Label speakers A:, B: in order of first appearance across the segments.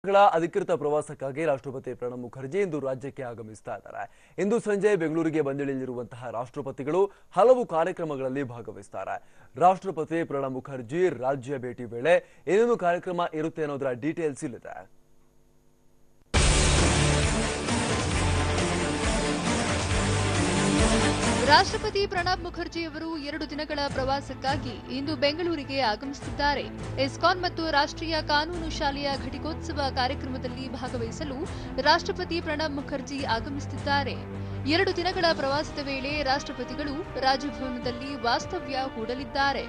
A: ಗಳ ಅಧಿಕೃತ ಪ್ರವಾಸಕ್ಕಾಗಿ ರಾಷ್ಟ್ರಪತಿ ಪ್ರಣಬ್ ಮುಖರ್ಜಿ ಇಂದು ರಾಜ್ಯಕ್ಕೆ ಆಗಮಿಸ್ತಾ ಇದ್ದಾರೆ ಇಂದು ಸಂಜೆ ಬೆಂಗಳೂರಿಗೆ ಬಂದಿಳಿಯಲಿರುವಂತಹ ರಾಷ್ಟ್ರಪತಿಗಳು ಹಲವು ಕಾರ್ಯಕ್ರಮಗಳಲ್ಲಿ ಭಾಗವಹಿಸ್ತಾರೆ ರಾಷ್ಟ್ರಪತಿ ಪ್ರಣಬ್ ಮುಖರ್ಜಿ ರಾಜ್ಯ ಭೇಟಿ ವೇಳೆ ಏನೇನು ಕಾರ್ಯಕ್ರಮ ಇರುತ್ತೆ ಅನ್ನೋದರ ಡೀಟೇಲ್ಸ್ ಇಲ್ಲಿದೆ
B: ರಾಷ್ಟ್ರಪತಿ ಪ್ರಣಬ್ ಮುಖರ್ಜಿ ಅವರು ಎರಡು ದಿನಗಳ ಪ್ರವಾಸಕ್ಕಾಗಿ ಇಂದು ಬೆಂಗಳೂರಿಗೆ ಆಗಮಿಸುತ್ತಿದ್ದಾರೆ ಇಸ್ಕಾನ್ ಮತ್ತು ರಾಷ್ಟ್ರೀಯ ಕಾನೂನು ಶಾಲೆಯ ಘಟಿಕೋತ್ಸವ ಕಾರ್ಯಕ್ರಮದಲ್ಲಿ ಭಾಗವಹಿಸಲು ರಾಷ್ಟ್ರಪತಿ ಪ್ರಣಬ್ ಮುಖರ್ಜಿ ಆಗಮಿಸುತ್ತಿದ್ದಾರೆ ಎರಡು ದಿನಗಳ ಪ್ರವಾಸದ ವೇಳೆ ರಾಷ್ಟ್ರಪತಿಗಳು ರಾಜಭವನದಲ್ಲಿ ವಾಸ್ತವ್ಯ ಹೂಡಲಿದ್ದಾರೆ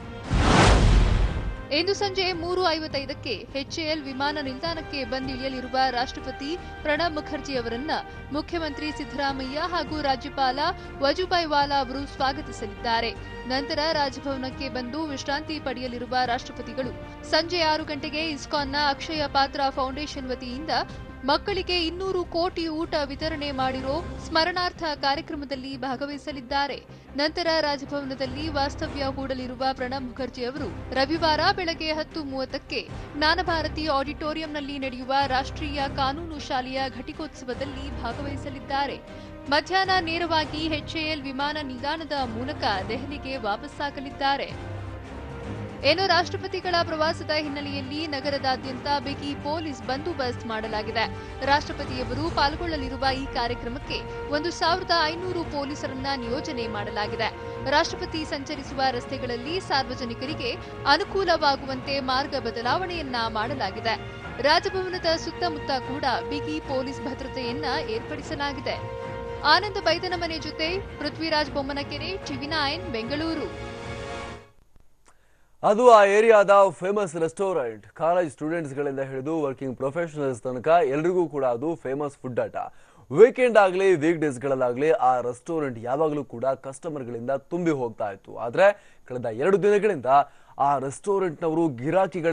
B: ಇಂದು ಸಂಜೆ ಮೂರು ಐವತ್ತೈದಕ್ಕೆ ಎಚ್ಎಎಲ್ ವಿಮಾನ ನಿಲ್ದಾಣಕ್ಕೆ ಬಂದಿಳಿಯಲಿರುವ ರಾಷ್ಟ್ರಪತಿ ಪ್ರಣಬ್ ಮುಖರ್ಜಿ ಅವರನ್ನ ಮುಖ್ಯಮಂತ್ರಿ ಸಿದ್ದರಾಮಯ್ಯ ಹಾಗೂ ರಾಜ್ಯಪಾಲ ವಜುಭಾಯ್ ವಾಲಾ ಅವರು ಸ್ವಾಗತಿಸಲಿದ್ದಾರೆ ನಂತರ ರಾಜಭವನಕ್ಕೆ ಬಂದು ವಿಶ್ರಾಂತಿ ಪಡೆಯಲಿರುವ ರಾಷ್ಟ್ರಪತಿಗಳು ಸಂಜೆ ಆರು ಗಂಟೆಗೆ ಇಸ್ಕಾನ್ನ ಅಕ್ಷಯ ಪಾತ್ರ ಫೌಂಡೇಶನ್ ವತಿಯಿಂದ ಮಕ್ಕಳಿಗೆ ಇನ್ನೂರು ಕೋಟಿ ಊಟ ವಿತರಣೆ ಮಾಡಿರೋ ಸ್ಮರಣಾರ್ಥ ಕಾರ್ಯಕ್ರಮದಲ್ಲಿ ಭಾಗವಹಿಸಲಿದ್ದಾರೆ ನಂತರ ರಾಜಭವನದಲ್ಲಿ ವಾಸ್ತವ್ಯ ಹೂಡಲಿರುವ ಪ್ರಣಬ್ ಮುಖರ್ಜಿ ಅವರು ರವಿವಾರ ಬೆಳಗ್ಗೆ ಹತ್ತು ಮೂವತ್ತಕ್ಕೆ ಜ್ಞಾನಭಾರತಿ ಆಡಿಟೋರಿಯಂನಲ್ಲಿ ನಡೆಯುವ ರಾಷ್ಟ್ರೀಯ ಕಾನೂನು ಶಾಲೆಯ ಘಟಿಕೋತ್ಸವದಲ್ಲಿ ಭಾಗವಹಿಸಲಿದ್ದಾರೆ ಮಧ್ಯಾಹ್ನ ನೇರವಾಗಿ ಎಚ್ಎಎಲ್ ವಿಮಾನ ನಿಲ್ದಾಣದ ಮೂಲಕ ದೆಹಲಿಗೆ ವಾಪಸ್ಸಾಗಲಿದ್ದಾರೆ ಏನು ರಾಷ್ಟ್ರಪತಿಗಳ ಪ್ರವಾಸದ ಹಿನ್ನೆಲೆಯಲ್ಲಿ ನಗರದಾದ್ಯಂತ ಬಿಗಿ ಪೊಲೀಸ್ ಬಂದೋಬಸ್ತ್ ಮಾಡಲಾಗಿದೆ ರಾಷ್ಟ್ರಪತಿಯವರು ಪಾಲ್ಗೊಳ್ಳಲಿರುವ ಈ ಕಾರ್ಯಕ್ರಮಕ್ಕೆ ಒಂದು ಸಾವಿರದ ಐನೂರು ಪೊಲೀಸರನ್ನ ನಿಯೋಜನೆ ಮಾಡಲಾಗಿದೆ ರಾಷ್ಟ್ರಪತಿ ಸಂಚರಿಸುವ ರಸ್ತೆಗಳಲ್ಲಿ ಸಾರ್ವಜನಿಕರಿಗೆ ಅನುಕೂಲವಾಗುವಂತೆ ಮಾರ್ಗ ಬದಲಾವಣೆಯನ್ನ ಮಾಡಲಾಗಿದೆ ರಾಜಭವನದ ಸುತ್ತಮುತ್ತ ಕೂಡ ಬಿಗಿ ಪೊಲೀಸ್ ಭದ್ರತೆಯನ್ನ ಏರ್ಪಡಿಸಲಾಗಿದೆ ಆನಂದ್ ಬೈದನಮನೆ ಜೊತೆ ಪೃಥ್ವಿರಾಜ್ ಬೊಮ್ಮನಕೆರೆ ಟಿವಿ ನೈನ್ ಬೆಂಗಳೂರು
A: ಅದು ಆ ಏರಿಯಾದ ಫೇಮಸ್ ರೆಸ್ಟೋರೆಂಟ್ ಕಾಲೇಜ್ ಸ್ಟೂಡೆಂಟ್ಸ್ಗಳಿಂದ ಹಿಡಿದು ವರ್ಕಿಂಗ್ ಪ್ರೊಫೆಷನಲ್ಸ್ ತನಕ ಎಲ್ರಿಗೂ ಕೂಡ ಅದು ಫೇಮಸ್ ಫುಡ್ ಆಟ ವೀಕೆಂಡ್ ಆಗಲಿ ವೀಕ್ ಡೇಸ್ಗಳಲ್ಲಾಗಲಿ ಆ ರೆಸ್ಟೋರೆಂಟ್ ಯಾವಾಗಲೂ ಕೂಡ ಕಸ್ಟಮರ್ಗಳಿಂದ ತುಂಬಿ ಹೋಗ್ತಾ ಇತ್ತು ಆದರೆ ಕಳೆದ ಎರಡು ದಿನಗಳಿಂದ ಆ ರೆಸ್ಟೋರೆಂಟ್ನವರು ಗಿರಾಕಿಗಳ